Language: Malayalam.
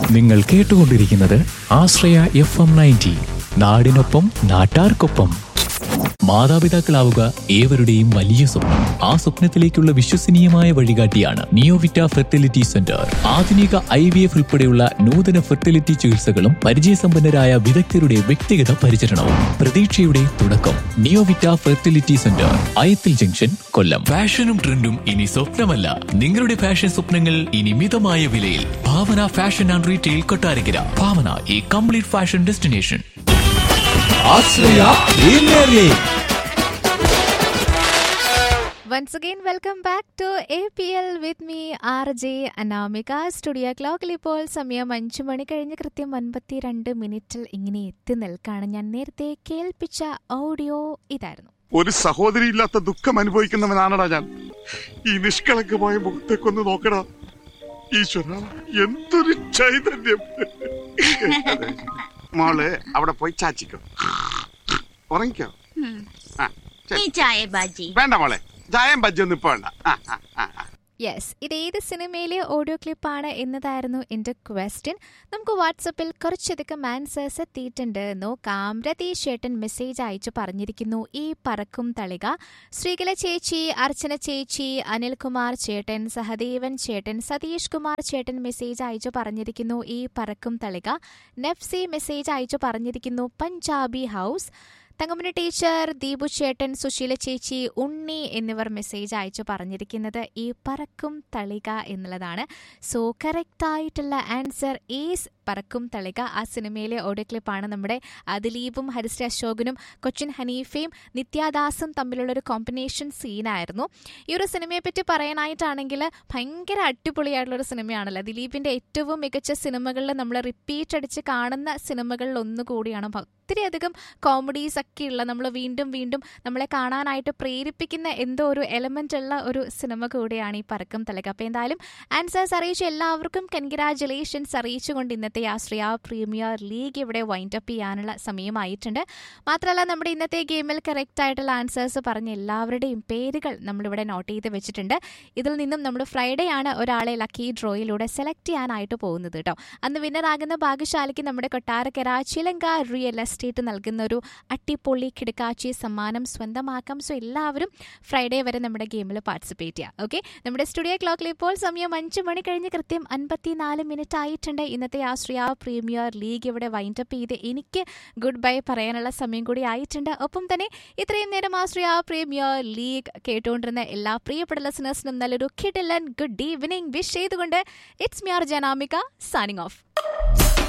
നിങ്ങൾ കേട്ടുകൊണ്ടിരിക്കുന്നത് ആശ്രയ എഫ് എം നയൻറ്റി നാടിനൊപ്പം നാട്ടാർക്കൊപ്പം മാതാപിതാക്കളാവുക ഏവരുടെയും വലിയ സ്വപ്നം ആ സ്വപ്നത്തിലേക്കുള്ള വിശ്വസനീയമായ വഴികാട്ടിയാണ് നിയോവിറ്റ ഫെർട്ടിലിറ്റി സെന്റർ ആധുനിക ഐ വി എഫ് ഉൾപ്പെടെയുള്ള നൂതന ഫെർട്ടിലിറ്റി ചികിത്സകളും പരിചയസമ്പന്നരായ വിദഗ്ധരുടെ വ്യക്തിഗത പരിചരണവും പ്രതീക്ഷയുടെ തുടക്കം Neovita fertility centre Ayathil junction Kollam ഫാഷനും ട്രെൻഡും ഇനി സ്വപ്നമല്ല നിങ്ങളുടെ ഫാഷൻ സ്വപ്നങ്ങൾ ഇനി മിതമായ വിലയിൽ Bhavana fashion and retail Kottarakkara Bhavana ഈ complete fashion destination Ashraya premier league Once again, welcome back to APL with me, RJ Anamika studio ക്ലോക്കിൽ ഇപ്പോൾ സമയം അഞ്ചു മണി കഴിഞ്ഞ് കൃത്യം അൻപത്തിരണ്ട് മിനിറ്റിൽ ഇങ്ങനെ എത്തി നിൽക്കാണ് ഞാൻ നേരത്തെ കേൾപ്പിച്ച ഓഡിയോ ഇതായിരുന്നു ഒരു സഹോദരി ഇല്ലാത്ത ദുഃഖം അനുഭവിക്കുന്നവനാണടാ ഞാൻ ഈ നിഷ്കളങ്കമായ മുഖത്തേക്കൊന്ന് നോക്കടാ ഈശ്വര എന്തൊരു ചൈതന്യം അതെ. മോള് അവിടെ പോയി ചാച്ചിക്കോ ഉറങ്ങിക്കോ ആ, ശരി. ഈ ചായ ബാജി വേണ്ട മോളെ ചായം ബജ്ജൊന്നും ഇപ്പൊ വേണ്ട ആ, ആ, ആ, ആ. യെസ് ഇത് ഏത് സിനിമയിലെ ഓഡിയോ ക്ലിപ്പാണ് എന്നതായിരുന്നു എൻ്റെ ക്വസ്റ്റ്യൻ നമുക്ക് വാട്സപ്പിൽ കുറച്ചധികം ആൻസേഴ്സ് എത്തിയിട്ടുണ്ട് നോക്കാം രതീഷ് ചേട്ടൻ മെസ്സേജ് അയച്ചു പറഞ്ഞിരിക്കുന്നു ഈ പറക്കും തളിക ശ്രീകല ചേച്ചി അർച്ചന ചേച്ചി അനിൽകുമാർ ചേട്ടൻ സഹദേവൻ ചേട്ടൻ സതീഷ് കുമാർ ചേട്ടൻ മെസ്സേജ് അയച്ചു പറഞ്ഞിരിക്കുന്നു ഈ പറക്കും തളിക നെഫ്സി മെസ്സേജ് അയച്ചു പറഞ്ഞിരിക്കുന്നു പഞ്ചാബി ഹൗസ് തങ്കമണി ടീച്ചർ ദീപു ചേട്ടൻ സുശീല ചേച്ചി ഉണ്ണി എന്നിവർ മെസ്സേജ് അയച്ചു പറഞ്ഞിരിക്കുന്നത് ഈ പറക്കും തളിക എന്നുള്ളതാണ് സോ കറക്റ്റ് ആയിട്ടുള്ള ആൻസർ ഈസ് പറക്കും തളിക ആ സിനിമയിലെ ഓഡിയോ ക്ലിപ്പാണ് നമ്മുടെ ദിലീപും ഹരിശ്രീ അശോകനും കൊച്ചിൻ ഹനീഫയും നിത്യാദാസും തമ്മിലുള്ള ഒരു കോമ്പിനേഷൻ സീനായിരുന്നു ഈ ഒരു സിനിമയെ പറ്റി പറയാനായിട്ടാണെങ്കിൽ ഭയങ്കര അടിപൊളിയായിട്ടുള്ള ഒരു സിനിമയാണല്ലോ ദിലീപിന്റെ ഏറ്റവും മികച്ച സിനിമകളിൽ നമ്മൾ റിപ്പീറ്റ് അടിച്ച് കാണുന്ന സിനിമകളിൽ ഒന്നുകൂടിയാണ് ഒത്തിരിയധികം കോമഡീസ് ഒക്കെ ഉള്ള നമ്മൾ വീണ്ടും വീണ്ടും നമ്മളെ കാണാനായിട്ട് പ്രേരിപ്പിക്കുന്ന എന്തോ ഒരു എലമെന്റ് ഉള്ള ഒരു സിനിമ കൂടിയാണ് ഈ പറക്കും തലക അപ്പോൾ എന്തായാലും ആൻസേഴ്സ് അറിയിച്ച എല്ലാവർക്കും കൺഗ്രാജുലേഷൻസ് അറിയിച്ചുകൊണ്ട് ഇന്നത്തെ ആശ്രയ പ്രീമിയർ ലീഗ് ഇവിടെ വൈൻഡ് അപ്പ് ചെയ്യാനുള്ള സമയമായിട്ടുണ്ട് മാത്രമല്ല നമ്മുടെ ഇന്നത്തെ ഗെയിമിൽ കറക്റ്റ് ആയിട്ടുള്ള ആൻസേഴ്സ് പറഞ്ഞ എല്ലാവരുടെയും പേരുകൾ നമ്മളിവിടെ നോട്ട് ചെയ്ത് വെച്ചിട്ടുണ്ട് ഇതിൽ നിന്നും നമ്മൾ ഫ്രൈഡേ ആണ് ഒരാളെ ലക്കി ഡ്രോയിലൂടെ സെലക്ട് ചെയ്യാനായിട്ട് പോകുന്നത് കേട്ടോ അന്ന് വിന്നറാകുന്ന ഭാഗ്യശാലിക്ക് നമ്മുടെ കൊട്ടാരക്കര ചിലങ്ക റിയൽ എസ്റ്റേറ്റ് നൽകുന്ന ഒരു അട്ടിപ്പൊളി കിടക്കാച്ചി സമ്മാനം സ്വന്തമാക്കാം സോ എല്ലാവരും ഫ്രൈഡേ വരെ നമ്മുടെ ഗെയിമിൽ പാർട്ടിസിപ്പേറ്റ് ചെയ്യാം ഓക്കെ നമ്മുടെ സ്റ്റുഡിയോ ക്ലോക്കിൽ ഇപ്പോൾ സമയം അഞ്ച് മണി കഴിഞ്ഞ് കൃത്യം അൻപത്തിനാല് മിനിറ്റ് ആയിട്ടുണ്ട് ഇന്നത്തെ ആശ്രയ പ്രീമിയർ ലീഗ് ഇവിടെ വൈൻഡ് അപ്പ് ചെയ്ത് എനിക്ക് ഗുഡ് ബൈ പറയാനുള്ള സമയം കൂടി ആയിട്ടുണ്ട് ഒപ്പം തന്നെ ഇത്രയും നേരം ആശ്രയ പ്രീമിയർ ലീഗ് കേട്ടുകൊണ്ടിരുന്ന എല്ലാ പ്രിയപ്പെട്ട ലിസണേഴ്സിനും നല്ലൊരു കിഡിലൻ ഗുഡ് ഈവനിങ് വിഷ് ചെയ്തുകൊണ്ട് ഇറ്റ്സ് മിയാർ ജനാമിക സൈനിങ് ഓഫ്